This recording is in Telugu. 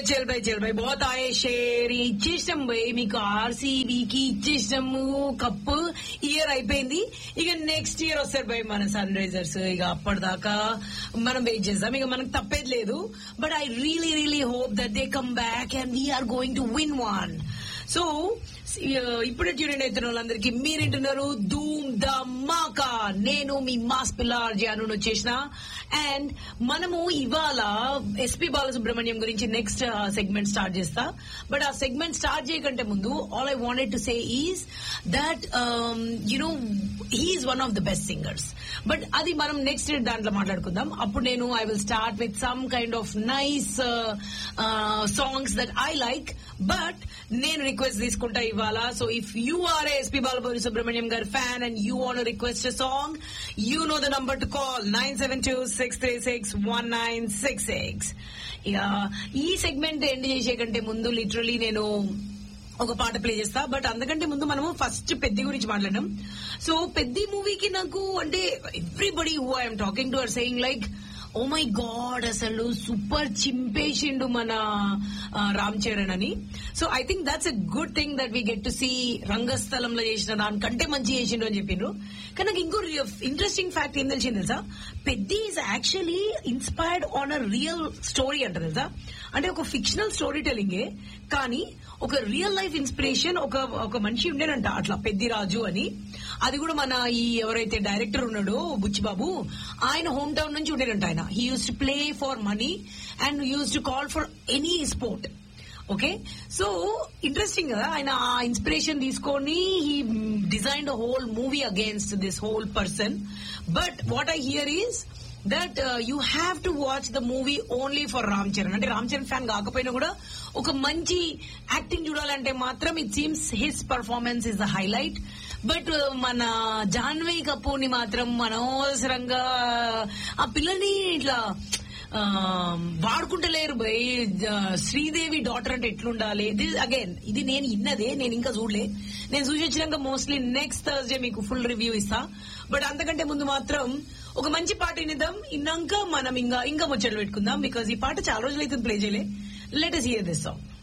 చల్ బై చల్ బై బహుత్ ఆయే షేర్ ఇచ్చేసాం బై మీకు ఆర్సీబీకి ఇచ్చేసాము కప్పు ఇయర్ అయిపోయింది ఇక నెక్స్ట్ ఇయర్ వస్తారు బై మన సన్ రైజర్స్ ఇక అప్పటిదాకా మనం వెయిట్ చేద్దాం ఇక మనకు తప్పేది లేదు but I really really hope that they come back and we're going to win one so ఇప్పుడే ట్యూన్ అవుతున్న వాళ్ళందరికీ మీరేంటున్నారు ధూమ్ ద మాకా నేను మీ మాస్ పిల్లార్ జాను వచ్చేసిన అండ్ మనము ఇవాళ ఎస్పీ బాలసుబ్రహ్మణ్యం గురించి నెక్స్ట్ సెగ్మెంట్ స్టార్ట్ చేస్తా బట్ ఆ సెగ్మెంట్ స్టార్ట్ చేయకంటే ముందు all I wanted to say is that you know he is one of the best singers but అది మనం నెక్స్ట్ దాంట్లో మాట్లాడుకుందాం అప్పుడు నేను I will start with some kind of nice songs that I like but నేను రిక్వెస్ట్ తీసుకుంటా ఇవాళ so if you are SP బాలబోరి సుబ్రహ్మణ్యం గారి fan and you want request song you know the number to call nine seven two six three six one nine six six ఇక ఈ సెగ్మెంట్ ఎండ్ చేసే కంటే ముందు లిటరలీ నేను ఒక పాట ప్లే చేస్తా బట్ అందుకంటే ముందు మనము ఫస్ట్ పెద్ది గురించి మాట్లాడడం సో పెద్ది మూవీకి నాకు అంటే everybody who I'm talking to are saying like oh my god అసలు సూపర్ చింపేసిండు మన ఆ, రామ్ చరణ్ అని so I think that's a good thing that we get to see రంగస్థలంలో చేసిన దానికంటే మంచి చేసిండు అని చెప్పిండ్రు కానీ నాకు ఇంకో ఇంట్రెస్టింగ్ ఫ్యాక్ట్ ఏం తెలిసింది తెలుసా Peddi is actually inspired on a real story అంట తెలుసా అంటే ఒక ఫిక్షనల్ స్టోరీ టెలింగే కానీ ఒక రియల్ లైఫ్ ఇన్స్పిరేషన్ ఒక ఒక మనిషి ఉండేనంట అట్లా పెద్దిరాజు అని అది కూడా మన ఈ ఎవరైతే డైరెక్టర్ ఉన్నాడో బుచ్చిబాబు ఆయన హోమ్ టౌన్ నుంచి ఉండేనంట ఆయన he used to play for money and used to call for any sport okay so interesting కదా ఆయన ఆ ఇన్స్పిరేషన్ తీసుకొని he design the whole movie against this whole person but what I hear is that you have to watch the movie only for Ram Charan అంటే రామ్ చరణ్ ఫ్యాన్ కాకపోయినా కూడా ఒక మంచి యాక్టింగ్ చూడాలంటే మాత్రం it seems his performance is the highlight but మన జాన్వీ కపూర్ ని మాత్రం అనవసరంగా ఆ పిల్లని ఇట్లా ఆ, వాడుకుంటలేరు బై శ్రీదేవి డాటర్ అంటే ఎట్లుండాలి దిస్ అగైన్ ఇది నేను ఇన్నదే నేను ఇంకా చూడలే నేను చూసి వచ్చినాక మోస్ట్లీ నెక్స్ట్ థర్స్డే మీకు ఫుల్ రివ్యూ ఇస్తా బట్ అంతకంటే ముందు మాత్రం ఒక మంచి పాట వినిద్దాం ఇన్నాక మనం ఇంకా ఇంకా ముచ్చట్లు పెట్టుకుందాం బికాజ్ ఈ పాట చాలా రోజులు అయితే ప్లే చేయలే let us hear this song